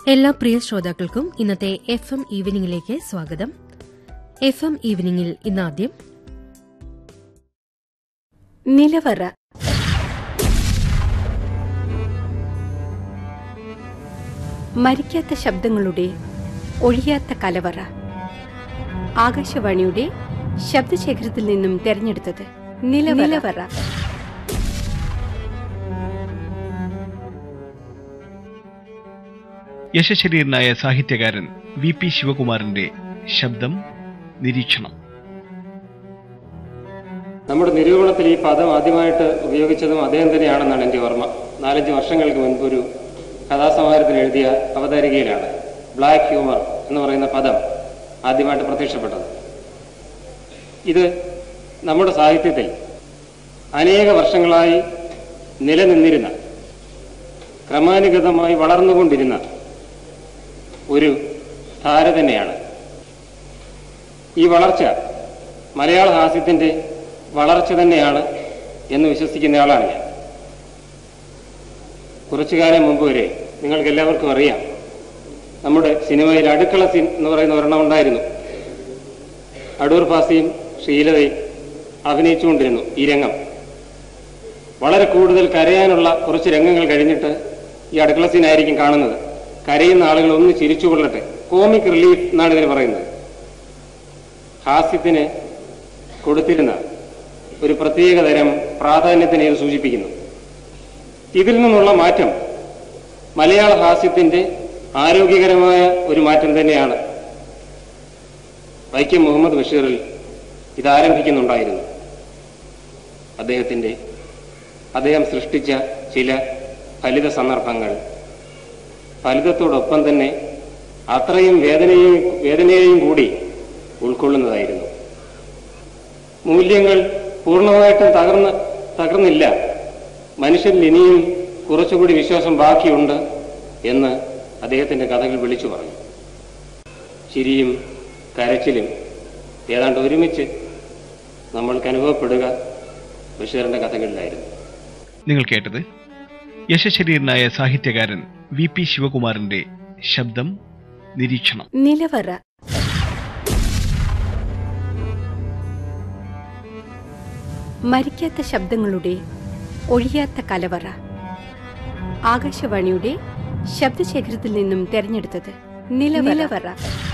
എല്ലാ പ്രിയ ശ്രോതാക്കൾക്കും ഇന്നത്തെ എഫ് എം ഈവനിംഗിലേക്ക് സ്വാഗതം എഫ് എം ഈവനിംഗിൽ ഇന്നാദ്യം നിലവറ മരിക്കാത്ത ശബ്ദങ്ങളുടെ ഒഴിയാത്ത കലവറ ആകാശവാണിയുടെ ശബ്ദശേഖരത്തിൽ നിന്നും തെരഞ്ഞെടുത്തത് നിലവറ യശശരീരനായ സാഹിത്യകാരൻ വി പി ശിവകുമാറിന്റെ ശബ്ദം നിരീക്ഷണം നമ്മുടെ നിരൂപണത്തിൽ ഈ പദം ആദ്യമായിട്ട് ഉപയോഗിച്ചതും അദ്ദേഹം തന്നെയാണെന്നാണ് എൻ്റെ ഓർമ്മ നാലഞ്ച് വർഷങ്ങൾക്ക് മുൻപ് ഒരു കഥാസമാഹാരത്തിൽ എഴുതിയ അവതാരികയിലാണ് ബ്ലാക്ക് ഹ്യൂമർ എന്ന് പറയുന്ന പദം ആദ്യമായിട്ട് പ്രത്യക്ഷപ്പെട്ടത് ഇത് നമ്മുടെ സാഹിത്യത്തിൽ അനേക വർഷങ്ങളായി നിലനിന്നിരുന്ന ക്രമാനുഗതമായി വളർന്നുകൊണ്ടിരുന്ന ഒരു ധാര തന്നെയാണ് ഈ വളർച്ച മലയാള ഹാസ്യത്തിൻ്റെ വളർച്ച തന്നെയാണ് എന്ന് വിശ്വസിക്കുന്നയാളാണ് ഞാൻ കുറച്ചു കാലം മുമ്പ് വരെ നിങ്ങൾക്ക് എല്ലാവർക്കും അറിയാം നമ്മുടെ സിനിമയിൽ അടുക്കള സീൻ എന്ന് പറയുന്ന ഒരെണ്ണം ഉണ്ടായിരുന്നു അടൂർ ഫാസിയും ഷീലതയും അഭിനയിച്ചുകൊണ്ടിരുന്നു ഈ രംഗം വളരെ കൂടുതൽ കരയാനുള്ള കുറച്ച് രംഗങ്ങൾ കഴിഞ്ഞിട്ട് ഈ അടുക്കള സീനായിരിക്കും കാണുന്നത് കരയുന്ന ആളുകൾ ഒന്ന് ചിരിച്ചുകൊള്ളട്ടെ കോമിക് റിലീഫ് എന്നാണ് ഇതിന് പറയുന്നത് ഹാസ്യത്തിന് കൊടുത്തിരുന്ന ഒരു പ്രത്യേക തരം പ്രാധാന്യത്തിനെ ഇത് സൂചിപ്പിക്കുന്നു ഇതിൽ നിന്നുള്ള മാറ്റം മലയാള ഹാസ്യത്തിന്റെ ആരോഗ്യകരമായ ഒരു മാറ്റം തന്നെയാണ് വൈക്കം മുഹമ്മദ് ബഷീറിൽ ഇത് ആരംഭിക്കുന്നുണ്ടായിരുന്നു അദ്ദേഹത്തിന്റെ അദ്ദേഹം സൃഷ്ടിച്ച ചില ഫലിത സന്ദർഭങ്ങൾ ഫലിതത്തോടൊപ്പം തന്നെ അത്രയും വേദനയും വേദനയെയും കൂടി ഉൾക്കൊള്ളുന്നതായിരുന്നു മൂല്യങ്ങൾ പൂർണ്ണമായിട്ടും തകർന്ന് തകർന്നില്ല മനുഷ്യരിൽ ഇനിയും കുറച്ചുകൂടി വിശ്വാസം ബാക്കിയുണ്ട് എന്ന് അദ്ദേഹത്തിന്റെ കഥകൾ വിളിച്ചു പറഞ്ഞു ചിരിയും കരച്ചിലും ഏതാണ്ട് ഒരുമിച്ച് നമ്മൾക്ക് അനുഭവപ്പെടുക ബഷീറിന്റെ കഥകളിലായിരുന്നു നിങ്ങൾ കേട്ടത് യശശരീരനായ സാഹിത്യകാരൻ വി പി ശിവകുമാറിന്റെ ശബ്ദം നിരീക്ഷണം നിലവറ മരിക്കാത്ത ശബ്ദങ്ങളുടെ ഒഴിയാത്ത കലവറ ആകാശവാണിയുടെ ശബ്ദശേഖരത്തിൽ നിന്നും തെരഞ്ഞെടുത്തത് നിലവറ